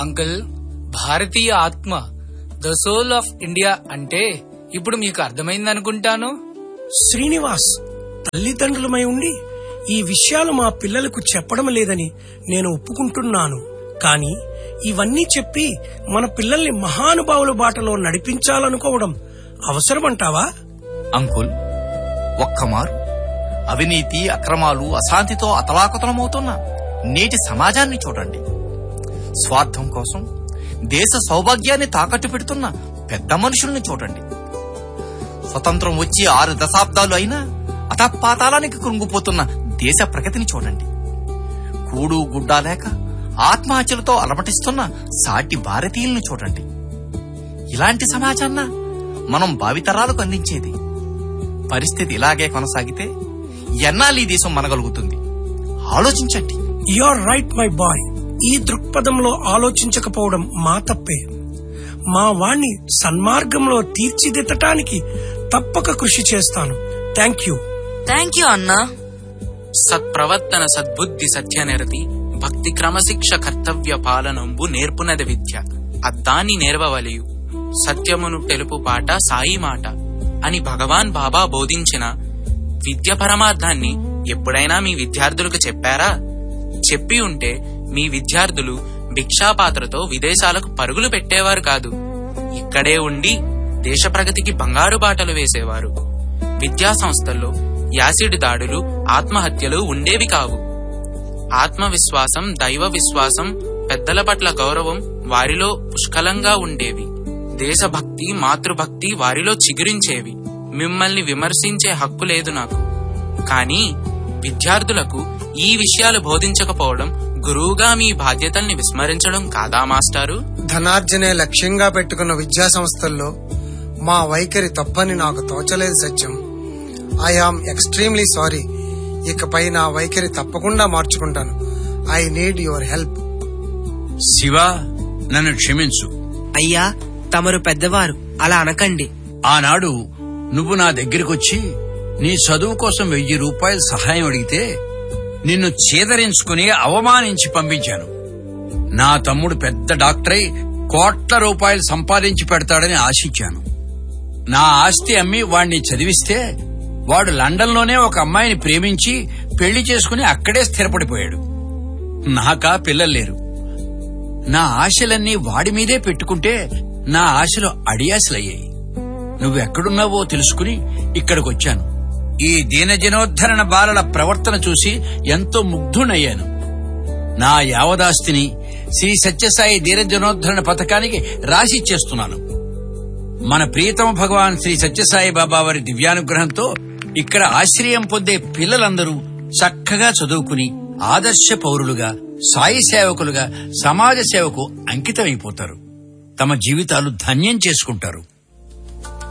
uncle భారతీయ ఆత్మ the soul of India అంటే ఇప్పుడు మీకు అర్థమైందనుకుంటాను శ్రీనివాస్ తల్లిదండ్రులమై ఉండి ఈ విషయాలు మా పిల్లలకు చెప్పడం లేదని నేను ఒప్పుకుంటున్నాను కానీ ఇవన్నీ చెప్పి మన పిల్లల్ని మహానుభావుల బాటలో నడిపించాలనుకోవడం అవసరమంటావా అంకుల్ ఒక్కమారు అవినీతి అక్రమాలు అశాంతితో అతలాకుతలమవుతున్న నేటి సమాజాన్ని చూడండి స్వార్థం కోసం దేశ సౌభాగ్యాన్ని తాకట్టు పెడుతున్న పెద్ద మనుషుల్ని చూడండి స్వతంత్రం వచ్చి ఆరు దశాబ్దాలు అయినా అతపాతాళానికి కృంగిపోతున్న దేశ ప్రగతిని చూడండి కూడు గుడ్డ లేక ఆత్మహత్యలతో అలమటిస్తున్న సాటి భారతీయుల్ని చూడండి ఇలాంటి సమాజాన్న మనం భావితరాలకు అందించేది పరిస్థితి ఇలాగే కొనసాగితే ఎన్నాళ్ళు ఈ దేశం మనగలుగుతుంది ఆలోచించండి ఆర్ రైట్ మై బాయ్ ఈ దృక్పథంలో ఆలోచించకపోవడం మా తప్పే మా వాణ్ణి సన్మార్గంలో తీర్చిదిద్దటానికి తప్పక కృషి చేస్తాను థ్యాంక్ యూ థ్యాంక్ యూ అన్నా సత్ప్రవర్తన సద్బుద్ధి సత్యనిరతి భక్తి క్రమశిక్ష కర్తవ్య పాలనంబు నేర్పునది విద్య అద్దాన్ని నేర్వవలియు సత్యమును తెలుపు పాట సాయి మాట అని భగవాన్ బాబా బోధించిన విద్య పరమార్థాన్ని ఎప్పుడైనా మీ విద్యార్థులకు చెప్పారా చెప్పి ఉంటే మీ విద్యార్థులు భిక్షాపాత్రతో విదేశాలకు పరుగులు పెట్టేవారు కాదు ఇక్కడే ఉండి దేశ ప్రగతికి బంగారు బాటలు వేసేవారు విద్యా సంస్థల్లో యాసిడ్ దాడులు ఆత్మహత్యలు ఉండేవి కావు ఆత్మవిశ్వాసం దైవ విశ్వాసం పెద్దల పట్ల గౌరవం వారిలో పుష్కలంగా ఉండేవి దేశభక్తి మాతృభక్తి వారిలో చిగురించేవి మిమ్మల్ని విమర్శించే హక్కు లేదు నాకు కానీ విద్యార్థులకు ఈ విషయాలు బోధించకపోవడం గురువుగా మీ బాధ్యతల్ని విస్మరించడం కాదా మాస్టారు ధనార్జనే లక్ష్యంగా పెట్టుకున్న విద్యా సంస్థల్లో మా వైఖరి తప్పని నాకు తోచలేదు Satyam I am extremely sorry ఇకపై నా వైఖరి తప్పకుండా మార్చుకుంటాను I need your help Shiva నన్ను క్షమించు అయ్యా తమరు పెద్దవారు అలా అనకండి ఆనాడు నువ్వు నా దగ్గరికొచ్చి నీ చదువు కోసం వెయ్యి రూపాయలు సహాయం అడిగితే నిన్ను చేదరించుకుని అవమానించి పంపించాను నా తమ్ముడు పెద్ద డాక్టరై కోట్ల రూపాయలు సంపాదించి పెడతాడని ఆశించాను నా ఆస్తి అమ్మి వాణ్ణి చదివిస్తే వాడు లండన్లోనే ఒక అమ్మాయిని ప్రేమించి పెళ్లి చేసుకుని అక్కడే స్థిరపడిపోయాడు నాకా పిల్లలు లేరు నా ఆశలన్నీ వాడి మీదే పెట్టుకుంటే నా ఆశలు అడియాసలయ్యాయి నువ్వెక్కడున్నావో తెలుసుకుని ఇక్కడికొచ్చాను ఈ దీనజనోద్ధరణ బాలల ప్రవర్తన చూసి ఎంతో ముగ్ధునయ్యాను నా యావదాస్తిని శ్రీ సత్యసాయి దీనజనోద్ధరణ పథకానికి రాసిచ్చేస్తున్నాను మన ప్రియతమ భగవాన్ శ్రీ సత్యసాయి బాబా వారి దివ్యానుగ్రహంతో ఇక్కడ ఆశ్రయం పొందే పిల్లలందరూ చక్కగా చదువుకుని ఆదర్శ పౌరులుగా సాయి సేవకులుగా సమాజ సేవకు అంకితమైపోతారు తమ జీవితాలు ధన్యం చేసుకుంటారు